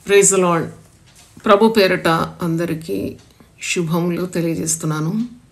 praise lord ప్రభు పేరట అందరికీ శుభములు తెలియజేస్తున్నాను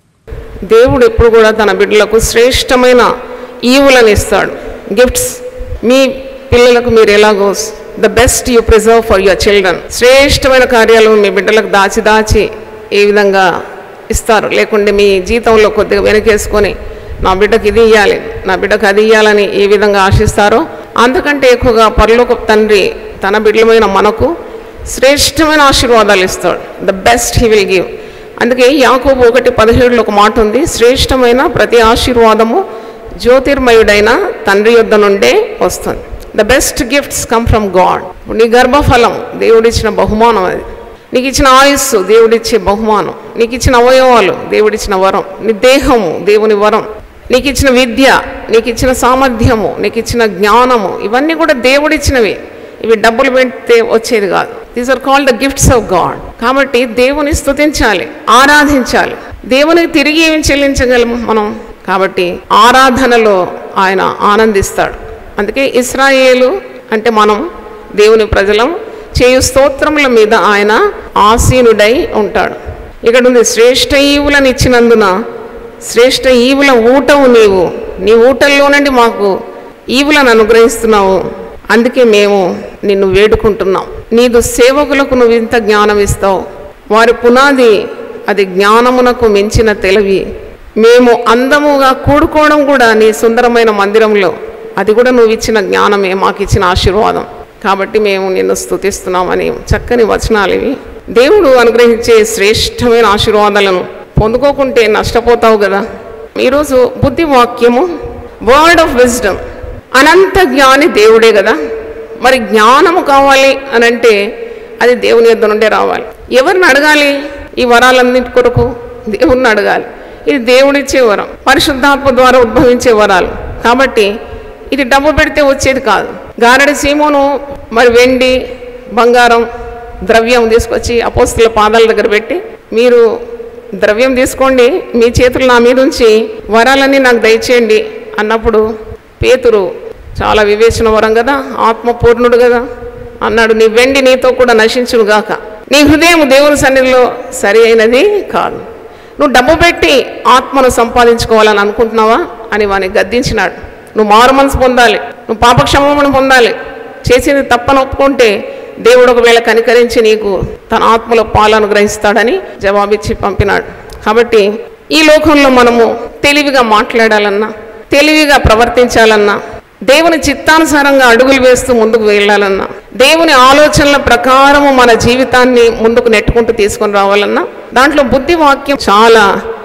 దేవుడు ఎప్పుడు కూడా తన బిడ్డలకు శ్రేష్టమైన ఈవులను ఇస్తాడు గిఫ్ట్స్ మీ పిల్లలకు మీరు ఎలాగో the best you preserve for your children శ్రేష్టమైన కార్యాలు మీ బిడ్డలకు దాచి దాచి ఏ విధంగా ఇస్తారు లేకుంటే మీ జీతంలో కొద్దిగా వెనకేసుకొని నా బిడ్డకు ఇది ఇవ్వాలి నా బిడ్డకు అది ఇవ్వాలని ఏ విధంగా ఆశిస్తారో అంతకంటే ఎక్కువగా పరలోక తండ్రి తన బిడ్డలమైన మనకు శ్రేష్టమైన ఆశీర్వాదాలు ఇస్తాడు the best he will give అందుకే యాకోబు ఒకటి పదిహేడులో ఒక మాట ఉంది శ్రేష్టమైన ప్రతి ఆశీర్వాదము జ్యోతిర్మయుడైన తండ్రి యొద్ద నుండే వస్తుంది the best gifts come from God నీ గర్భఫలం దేవుడిచ్చిన బహుమానం అది నీకు ఇచ్చిన ఆయుస్సు దేవుడిచ్చే బహుమానం నీకు ఇచ్చిన అవయవాలు దేవుడిచ్చిన వరం నీ దేహము దేవుని వరం నీకు ఇచ్చిన విద్య నీకు ఇచ్చిన సామర్థ్యము నీకు ఇచ్చిన జ్ఞానము ఇవన్నీ కూడా దేవుడిచ్చినవి ఇవి డబ్బులు పెడితే వచ్చేది కాదు these are called the gifts of God కాబట్టి దేవుని స్తుతించాలి ఆరాధించాలి దేవునికి తిరిగి ఏమి చెల్లించగలము మనం కాబట్టి ఆరాధనలో ఆయన ఆనందిస్తాడు అందుకే ఇస్రాయేలు అంటే మనం దేవుని ప్రజలం చేయు స్తోత్రముల మీద ఆయన ఆసీనుడై ఉంటాడు ఇక్కడ ఉంది శ్రేష్ఠ ఈవులను ఇచ్చినందున శ్రేష్ఠ ఈవుల ఊటవు నీవు నీ ఊటల్లో నుండి మాకు ఈవులను అనుగ్రహిస్తున్నావు అందుకే మేము నిన్ను వేడుకుంటున్నాం నీదు సేవకులకు నువ్వు ఇంత జ్ఞానం ఇస్తావు వారి పునాది అది జ్ఞానమునకు మించిన తెలివి మేము అందముగా కూడుకోవడం కూడా నీ సుందరమైన మందిరంలో అది కూడా నువ్వు ఇచ్చిన జ్ఞానమే మాకు ఇచ్చిన ఆశీర్వాదం కాబట్టి మేము నిన్ను స్తుతిస్తున్నామని చక్కని వచనాలు ఇవి దేవుడు అనుగ్రహించే శ్రేష్టమైన ఆశీర్వాదాలను పొందుకోకుంటే నష్టపోతావు కదా ఈరోజు బుద్ధి వాక్యము వర్డ్ ఆఫ్ విజ్డమ్ అనంత జ్ఞాని దేవుడే కదా మరి జ్ఞానము కావాలి అని అంటే అది దేవుని యొద్ద నుండే రావాలి ఎవరిని అడగాలి ఈ వరాలన్నిటి కొరకు దేవుణ్ణి అడగాలి ఇది దేవుడిచ్చే వరం పరిశుద్ధాత్మ ద్వారా ఉద్భవించే వరాలు కాబట్టి ఇది డబ్బు పెడితే వచ్చేది కాదు గారడి సీమోను మరి వెండి బంగారం ద్రవ్యం తీసుకొచ్చి అపోస్తుల పాదాల దగ్గర పెట్టి మీరు ద్రవ్యం తీసుకోండి మీ చేతులు నా మీద ఉంచి వరాలన్నీ నాకు దయచేయండి అన్నప్పుడు పేతురు చాలా వివేచన వరం కదా ఆత్మపూర్ణుడు కదా అన్నాడు నీ వెండి నీతో కూడా నశించును గాక నీ హృదయం దేవుని సన్నిధిలో సరి అయినది కాదు నువ్వు డబ్బు పెట్టి ఆత్మను సంపాదించుకోవాలని అనుకుంటున్నావా అని వాని గద్దించినాడు నువ్వు మారు మనసు పొందాలి నువ్వు పాపక్షమను పొందాలి చేసింది తప్పని ఒప్పుకుంటే దేవుడు ఒకవేళ కనికరించి నీకు తన ఆత్మలో పాలను గ్రహిస్తాడని జవాబిచ్చి పంపినాడు కాబట్టి ఈ లోకంలో మనము తెలివిగా మాట్లాడాలన్నా తెలివిగా ప్రవర్తించాలన్నా దేవుని చిత్తానుసారంగా అడుగులు వేస్తూ ముందుకు వెళ్ళాలన్నా దేవుని ఆలోచనల ప్రకారము మన జీవితాన్ని ముందుకు నెట్టుకుంటూ తీసుకొని రావాలన్నా దాంట్లో బుద్ధి వాక్యం చాలా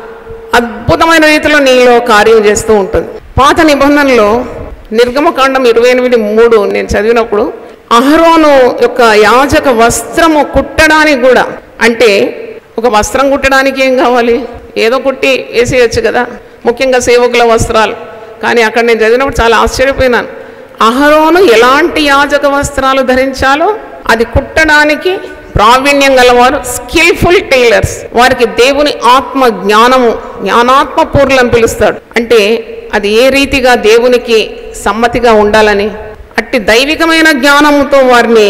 అద్భుతమైన రీతిలో నీలో కార్యం చేస్తూ ఉంటుంది పాత నిబంధనలో నిర్గమకాండం ఇరవై ఎనిమిది మూడు నేను చదివినప్పుడు అహరోను యొక్క యాజక వస్త్రము కుట్టడానికి కూడా అంటే ఒక వస్త్రం కుట్టడానికి ఏం కావాలి ఏదో కుట్టి వేసేయచ్చు కదా ముఖ్యంగా సేవకుల వస్త్రాలు కానీ అక్కడ నేను చదివినప్పుడు చాలా ఆశ్చర్యపోయినాను అహరోను ఎలాంటి యాజక వస్త్రాలు ధరించాలో అది కుట్టడానికి ప్రావీణ్యం గలవారు స్కిల్ఫుల్ టైలర్స్ వారికి దేవుని ఆత్మ జ్ఞానము జ్ఞానాత్మ పూర్లను పిలుస్తాడు అంటే అది ఏ రీతిగా దేవునికి సమ్మతిగా ఉండాలని అట్టి దైవికమైన జ్ఞానముతో వారిని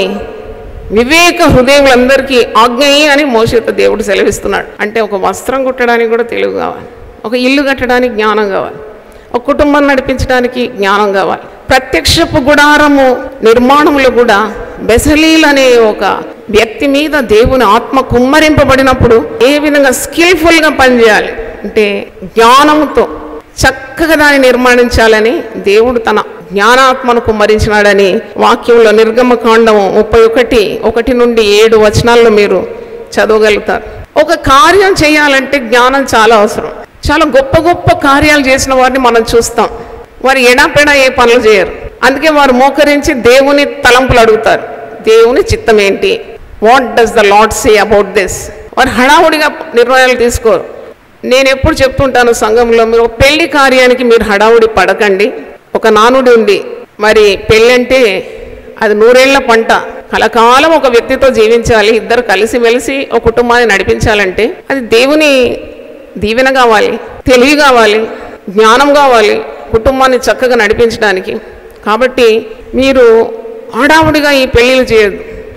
వివేక హృదయములందరికీ ఆజ్ఞయి అని మోసతో దేవుడు సెలవిస్తున్నాడు అంటే ఒక వస్త్రం కుట్టడానికి కూడా తెలివి కావాలి ఒక ఇల్లు కట్టడానికి జ్ఞానం కావాలి ఒక కుటుంబం నడిపించడానికి జ్ఞానం కావాలి ప్రత్యక్షపు గుడారము నిర్మాణంలో కూడా బెసలీల్ అనే ఒక వ్యక్తి మీద దేవుని ఆత్మ కుమ్మరింపబడినప్పుడు ఏ విధంగా స్కిల్ఫుల్గా పనిచేయాలి అంటే జ్ఞానంతో చక్కగా దాన్ని నిర్మాణించాలని దేవుడు తన జ్ఞానాత్మను కుమ్మరించినాడని వాక్యంలో నిర్గమకాండము ముప్పై ఒకటి ఒకటి నుండి ఏడు వచనాల్లో మీరు చదవగలుగుతారు ఒక కార్యం చేయాలంటే జ్ఞానం చాలా అవసరం చాలా గొప్ప గొప్ప కార్యాలు చేసిన వారిని మనం చూస్తాం వారు ఎడాపెడా ఏ పనులు చేయరు అందుకే వారు మోకరించి దేవుని తలంపులు అడుగుతారు దేవుని చిత్తం ఏంటి what does the Lord say about this వారు హడావుడిగా నిర్ణయాలు తీసుకోరు నేను ఎప్పుడు చెప్తుంటాను సంఘంలో మీరు ఒక పెళ్లి కార్యానికి మీరు హడావుడి పడకండి ఒక నానుడి ఉంది మరి పెళ్ళంటే అది నూరేళ్ల పంట కలకాలం ఒక వ్యక్తితో జీవించాలి ఇద్దరు కలిసి మెలిసి ఒక కుటుంబాన్ని నడిపించాలంటే అది దేవుని దీవెన కావాలి తెలివి కావాలి జ్ఞానం కావాలి కుటుంబాన్ని చక్కగా నడిపించడానికి కాబట్టి మీరు హడావుడిగా ఈ పెళ్ళిళ్ళు చేయొద్దు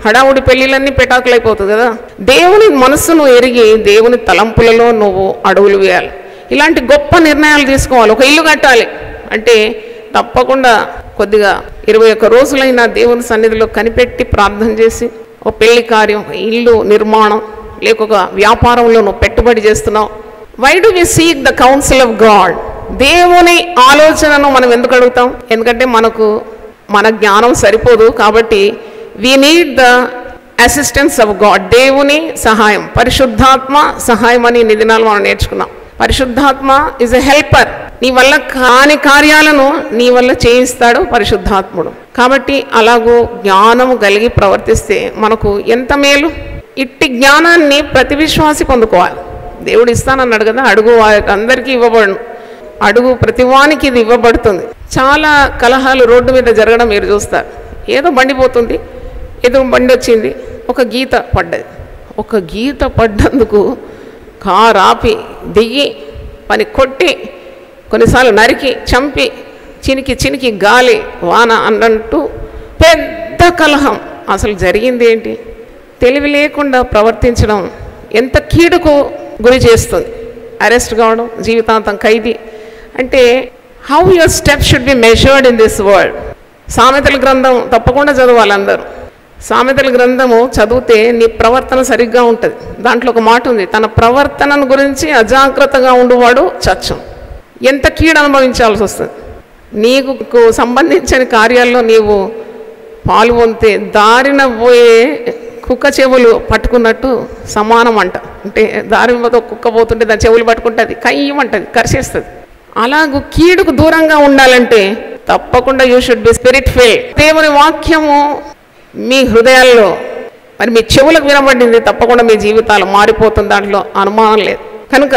హడావుడి పెళ్ళిళ్ళన్నీ పెటాకులైపోతుంది కదా దేవుని మనస్సును ఎరిగి దేవుని తలంపులలో నువ్వు అడుగులు వేయాలి ఇలాంటి గొప్ప నిర్ణయాలు తీసుకోవాలి ఒక ఇల్లు కట్టాలి అంటే తప్పకుండా కొద్దిగా ఇరవై ఒక్క రోజులైనా దేవుని సన్నిధిలో కనిపెట్టి ప్రార్థన చేసి ఒక పెళ్లి కార్యం ఒక ఇల్లు నిర్మాణం లేక ఒక వ్యాపారంలో నువ్వు పెట్టుబడి చేస్తున్నావు why do we seek the counsel of God దేవుని ఆలోచనను మనం ఎందుకు అడుగుతాం ఎందుకంటే మనకు మన జ్ఞానం సరిపోదు కాబట్టి we need the assistance of God దేవుని సహాయం పరిశుద్ధాత్మ సహాయం అని ఇన్ని దినాలు మనం నేర్చుకున్నాం పరిశుద్ధాత్మ ఇస్ ఎ హెల్పర్ నీ వల్ల కాని కార్యాలను నీ వల్ల చేయిస్తాడు పరిశుద్ధాత్ముడు కాబట్టి అలాగూ జ్ఞానము కలిగి ప్రవర్తిస్తే మనకు ఎంత మేలు ఇట్టి జ్ఞానాన్ని ప్రతి విశ్వాసి పొందుకోవాలి దేవుడు ఇస్తానన్నాడు కదా అడుగు వారికి అందరికీ ఇవ్వబడును అడుగు ప్రతివానికి ఇది ఇవ్వబడుతుంది చాలా కలహాలు రోడ్డు మీద జరగడం మీరు చూస్తారు ఏదో బండి పోతుంది ఏదో బండి వచ్చింది ఒక గీత పడ్డది ఒక గీత పడ్డందుకు కారు ఆపి దిగి పని కొట్టి కొన్నిసార్లు నరికి చంపి చినికి చినికి గాలి వాన అన్నట్టు పెద్ద కలహం అసలు జరిగింది ఏంటి తెలివి లేకుండా ప్రవర్తించడం ఎంత కీడుకు గురి చేస్తుంది అరెస్ట్ కావడం జీవితాంతం ఖైదీ అంటే how your step should be measured in this world సామెతల గ్రంథం తప్పకుండా చదవాలి అందరూ సామెతల గ్రంథము చదివితే నీ ప్రవర్తన సరిగ్గా ఉంటుంది దాంట్లో ఒక మాట ఉంది తన ప్రవర్తనను గురించి అజాగ్రత్తగా ఉండువాడు చచ్చం ఎంత కీడు అనుభవించాల్సి వస్తుంది నీకు సంబంధించిన కార్యాల్లో నీవు పాల్గొంటే దారిన పోయే కుక్క చెవులు పట్టుకున్నట్టు సమానం అంట అంటే దారి మీద ఒక కుక్క పోతుంటే దాని చెవులు పట్టుకుంటుంది కయ్యమంటది కరిచేస్తుంది అలాగూ కీడుకు దూరంగా ఉండాలంటే తప్పకుండా you should be spirit fill దేవుని వాక్యము మీ హృదయాల్లో మరి మీ చెవులకు వినబడింది తప్పకుండా మీ జీవితాలు మారిపోతుంది దాంట్లో అనుమానం లేదు కనుక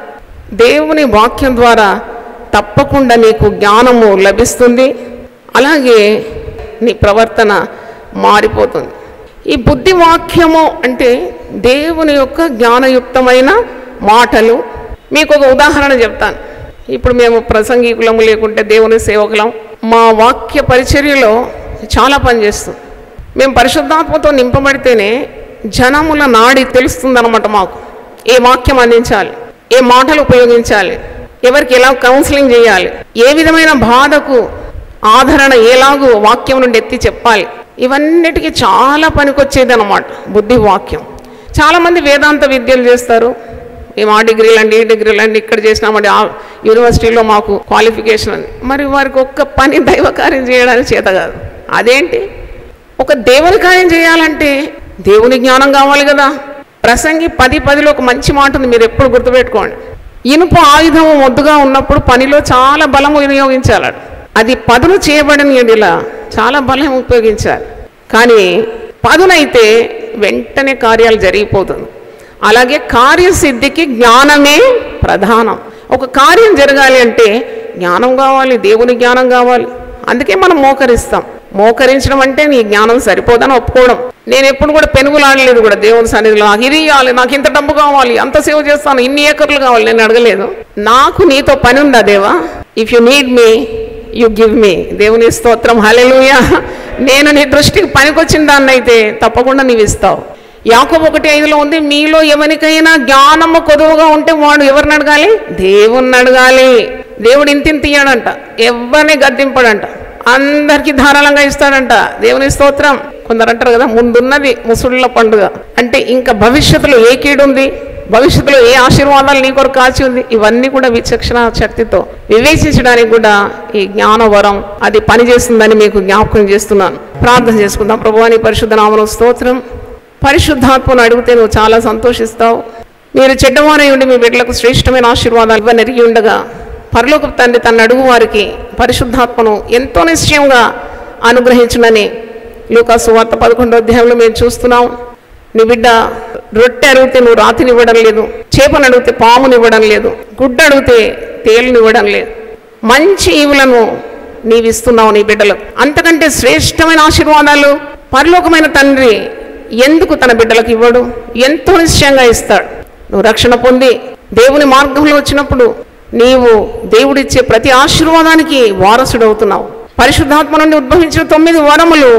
దేవుని వాక్యం ద్వారా తప్పకుండా నీకు జ్ఞానము లభిస్తుంది అలాగే నీ ప్రవర్తన మారిపోతుంది ఈ బుద్ధి వాక్యము అంటే దేవుని యొక్క జ్ఞానయుక్తమైన మాటలు మీకు ఒక ఉదాహరణ చెప్తాను ఇప్పుడు మేము ప్రసంగికులము లేకుంటే దేవుని సేవకులం మా వాక్య పరిచర్యలో చాలా పనిచేస్తుంది మేము పరిశుద్ధాత్మతో నింపబడితేనే జనముల నాడి తెలుస్తుందన్నమాట మాకు ఏ వాక్యం అందించాలి ఏ మాటలు ఉపయోగించాలి ఎవరికి ఎలా కౌన్సిలింగ్ చేయాలి ఏ విధమైన బాధకు ఆదరణ ఎలాగూ వాక్యం నుండి ఎత్తి చెప్పాలి ఇవన్నిటికీ చాలా పనికొచ్చేది అనమాట బుద్ధి వాక్యం చాలామంది వేదాంత విద్యలు చేస్తారు మేము ఆ డిగ్రీలు అండి ఈ డిగ్రీలు అండి ఇక్కడ చేసినామండి ఆ యూనివర్సిటీలో మాకు క్వాలిఫికేషన్ ఉంది మరి వారికి ఒక్క పని దైవ కార్యం చేయడానికి చేత కాదు అదేంటి ఒక దేవుని కార్యం చేయాలంటే దేవుని జ్ఞానం కావాలి కదా ప్రసంగి పది పదిలో ఒక మంచి మాట ఉంది మీరు ఎప్పుడు గుర్తుపెట్టుకోండి ఇనుప ఆయుధము మొద్దుగా ఉన్నప్పుడు పనిలో చాలా బలం వినియోగించాలి అది పదును చేయబడిన ఎడిలా చాలా బలం ఉపయోగించాలి కానీ పదునైతే వెంటనే కార్యాలు జరిగిపోతుంది అలాగే కార్యసిద్ధికి జ్ఞానమే ప్రధానం ఒక కార్యం జరగాలి అంటే జ్ఞానం కావాలి దేవుని జ్ఞానం కావాలి అందుకే మనం మోకరిస్తాం మోకరించడం అంటే నీ జ్ఞానం సరిపోదని ఒప్పుకోవడం నేను ఎప్పుడు కూడా పెనుగులాడలేదు కూడా దేవుని సన్నిధిలో నాకు ఇది ఇవ్వాలి నాకు ఇంత డబ్బు కావాలి అంత సేవ చేస్తాను ఇన్ని ఏకర్లు కావాలి నేను అడగలేదు నాకు నీతో పని ఉందా దేవా if you need me you give me దేవుని స్తోత్రం హలెలుయా నేను నీ దృష్టికి పనికొచ్చిన దాన్ని అయితే తప్పకుండా నీవు ఇస్తావు యాకోబు ఒకటి ఐదులో ఉంది మీలో ఎవరికైనా జ్ఞానము కొదువుగా ఉంటే వాడు ఎవరిని అడగాలి దేవుణ్ణి అడగాలి దేవుడు ఇంతింత ఇయ్యాడంట ఎవరిని గద్దింపడంట అందరికీ ధారాళంగా ఇస్తాడంట దేవుని స్తోత్రం కొందరు అంటారు కదా ముందున్నది ముసుళ్ళ పండుగ అంటే ఇంకా భవిష్యత్తులో ఏ కీడు ఉంది భవిష్యత్తులో ఏ ఆశీర్వాదాలు నీ కొరకు కాచి ఉంది ఇవన్నీ కూడా విచక్షణ శక్తితో వివేచించడానికి కూడా ఈ జ్ఞానవరం అది పనిచేస్తుందని మీకు జ్ఞాపకం చేస్తున్నాను ప్రార్థన చేసుకుందాం ప్రభువాని పరిశుద్ధ నామను స్తోత్రం పరిశుద్ధాత్మను అడిగితే నువ్వు చాలా సంతోషిస్తావు మీరు చెడ్డవారై ఉండి మీ బిడ్డలకు శ్రేష్టమైన ఆశీర్వాదాలు ఇవ్వని ఎరిగి ఉండగా పరలోక తండ్రి తన అడుగు వారికి పరిశుద్ధాత్మను ఎంతో నిశ్చయంగా అనుగ్రహించునని లూకాసు వార్త పదకొండో అధ్యాయంలో మేము చూస్తున్నాం నీ బిడ్డ రొట్టె అడిగితే నువ్వు రాతిని ఇవ్వడం లేదు చేపను అడిగితే పాముని ఇవ్వడం లేదు గుడ్డ అడిగితే తేలుని ఇవ్వడం లేదు మంచి ఈవులను నీవు ఇస్తున్నావు నీ బిడ్డలకు అంతకంటే శ్రేష్టమైన ఆశీర్వాదాలు పరలోకమైన తండ్రి ఎందుకు తన బిడ్డలకు ఇవ్వడు ఎంతో నిశ్చయంగా ఇస్తాడు నువ్వు రక్షణ పొంది దేవుని మార్గంలో వచ్చినప్పుడు నీవు దేవుడిచ్చే ప్రతి ఆశీర్వాదానికి వారసుడవుతున్నావు పరిశుద్ధాత్మ నుండి ఉద్భవించిన తొమ్మిది వరములు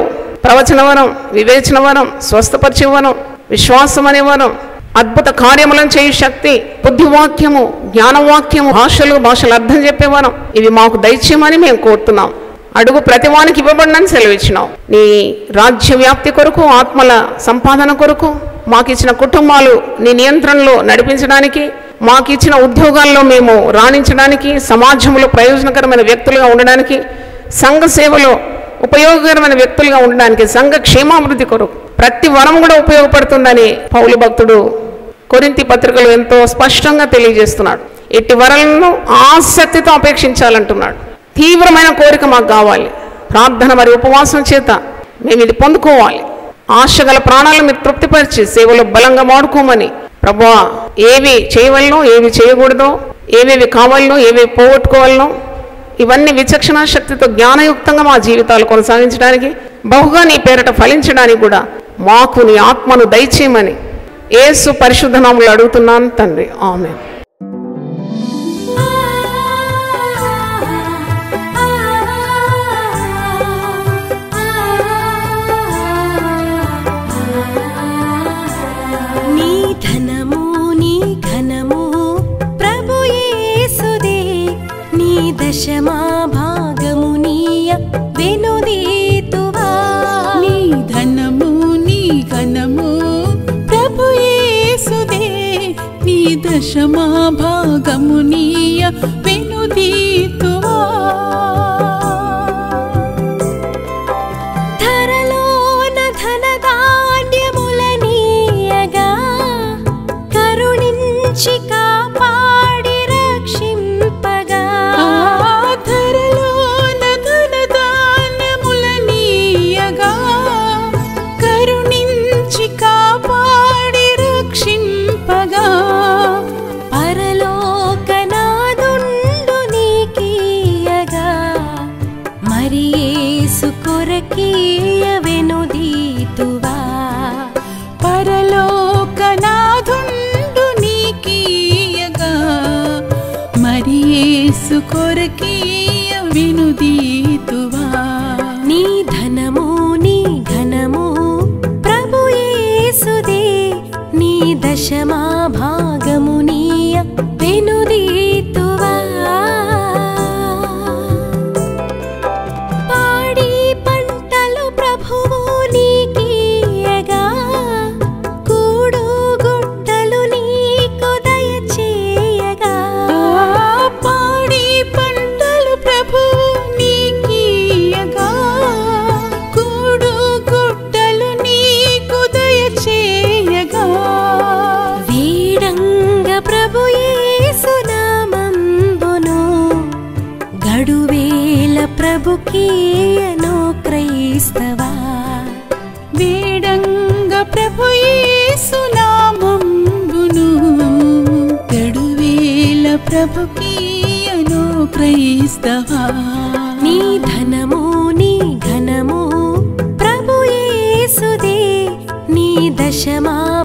ప్రవచన వరం వివేచన వరం స్వస్థపరిచే వరం విశ్వాసం అనే వరం అద్భుత కార్యములను చేయు శక్తి బుద్ధివాక్యము జ్ఞానవాక్యము భాషలు భాషలు అర్థం చెప్పే వరం ఇవి మాకు దైత్యమని మేము కోరుతున్నాం అడుగు ప్రతివానికి ఇవ్వబడినని సెలవిచ్చినావు నీ రాజ్య వ్యాప్తి కొరకు ఆత్మల సంపాదన కొరకు మాకు ఇచ్చిన కుటుంబాలు నీ నియంత్రణలో నడిపించడానికి మాకు ఇచ్చిన ఉద్యోగాల్లో మేము రాణించడానికి సమాజంలో ప్రయోజనకరమైన వ్యక్తులుగా ఉండడానికి సంఘ సేవలో ఉపయోగకరమైన వ్యక్తులుగా ఉండడానికి సంఘ క్షేమాభివృద్ధి కొరకు ప్రతి వరం కూడా ఉపయోగపడుతుందని పౌలు భక్తుడు కొరింతి పత్రికలు ఎంతో స్పష్టంగా తెలియజేస్తున్నాడు ఎట్టి వరలను ఆసక్తితో అపేక్షించాలంటున్నాడు తీవ్రమైన కోరిక మాకు కావాలి ప్రార్థన మరి ఉపవాసం చేత మేము ఇది పొందుకోవాలి ఆశగల ప్రాణాలను మీరు తృప్తిపరిచి సేవలో బలంగా వాడుకోమని ప్రభా ఏవి చేయవలనో ఏవి చేయకూడదో ఏవేవి కావాలనో ఏవేవి పోగొట్టుకోవాలనో ఇవన్నీ విచక్షణ శక్తితో జ్ఞానయుక్తంగా మా జీవితాలు కొనసాగించడానికి బహుగా నీ పేరట ఫలించడానికి కూడా మాకు నీ ఆత్మను దయచేయమని ఏసు పరిశుద్ధ నామములో అడుగుతున్నాను తండ్రి ఆమె నీ ధనము నీ ఘనము ప్రభు యేసుదే నీ దశమా భాగము నీయ వెనుదీతువా నీ ధనము నీ ఘనము ప్రభు యేసుదే నీ దశమా భాగము నీయ వెనుదీతువా ధరలోన ధనధాన్యములనీయగా కరుణించి కాపాడి రక్షింపగా ఆధరలోన ధనధాన్యములనీయగా కరుణించి కాపాడి రక్షింపగా పరలోకనాదుండు నీకీయగా మరి యేసు కొరకీయ వెనుదీతువా పరలోకనాథుండు నీకీయగా మరి యేసు కొరకీయ వినుదీతువా నీ ధనము నీ ఘనము ప్రభు యేసుదే నీ దశమా భాగము నీయ వెనుదీతువా పాడి పంటలు ప్రభువు నీకీయగా కూడు గుట్టలు నీకు దయచేయగా ఆ పాడి పంటలు ప్రభు నీకీయగా కూడు గుట్టలు నీకు దయచేయగా వీడంగ ప్రభు యేసునామంబును గడువేల ప్రభుకీయను క్రైస్తవా వేడంగ ప్రభు యేసునామంబును గడువేల ప్రభుకీయను క్రైస్తవా నీ ధనము నీ ఘనము ప్రభు యేసుదే నీ దశమా